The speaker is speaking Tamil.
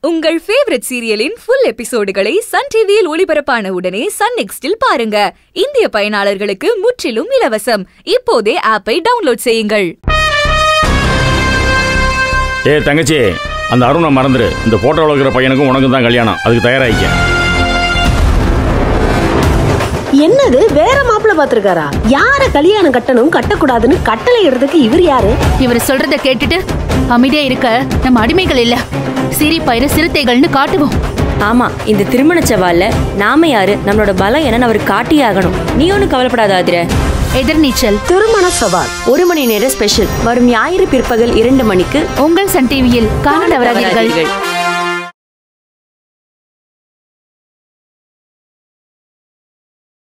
உங்கள் ஃபேவரட் சீரியலின் ஃபுல் எபிசோடுகளை சன் டிவியில் ஒளிபரப்பான உடனே சன் நெக்ஸ்டில் பாருங்க இந்திய பயனாளர்களுக்கு முற்றிலும் இலவசம் இப்போதே ஆப்பை டவுன்லோட் செய்யுங்கள் ஏ தங்கச்சி அந்த அருணை மறந்துரு இந்த போட்டோவில் இருக்கிற பையனுக்கும் உனக்கும் தான் கல்யாணம் அதுக்கு தயாராகிக்க என்னது வேற மாப்பிள்ள பாத்திருக்காரா யார கல்யாணம் கட்டணும் கட்டக்கூடாதுன்னு கட்டளை இடுறதுக்கு இவர் யாரு இவர் சொல்றத கேட்டுட்டு அமைதியா இருக்க நம்ம அடிமைகள் இல்ல சிரி பயிர சிறுத்தைகள்னு காட்டுவோம் ஆமா இந்த திருமண சவால்ல நாம யாரு நம்மளோட பலம் என்னன்னு அவருக்கு காட்டியே ஆகணும் நீ ஒன்னும் கவலைப்படாத ஆதிர எதிர்நீச்சல் திருமண சவால் ஒரு மணி நேர ஸ்பெஷல் வரும் ஞாயிறு பிற்பகல் இரண்டு மணிக்கு உங்கள் சன் டிவியில் காண தவறாதீர்கள் தவறாதீர்கள்.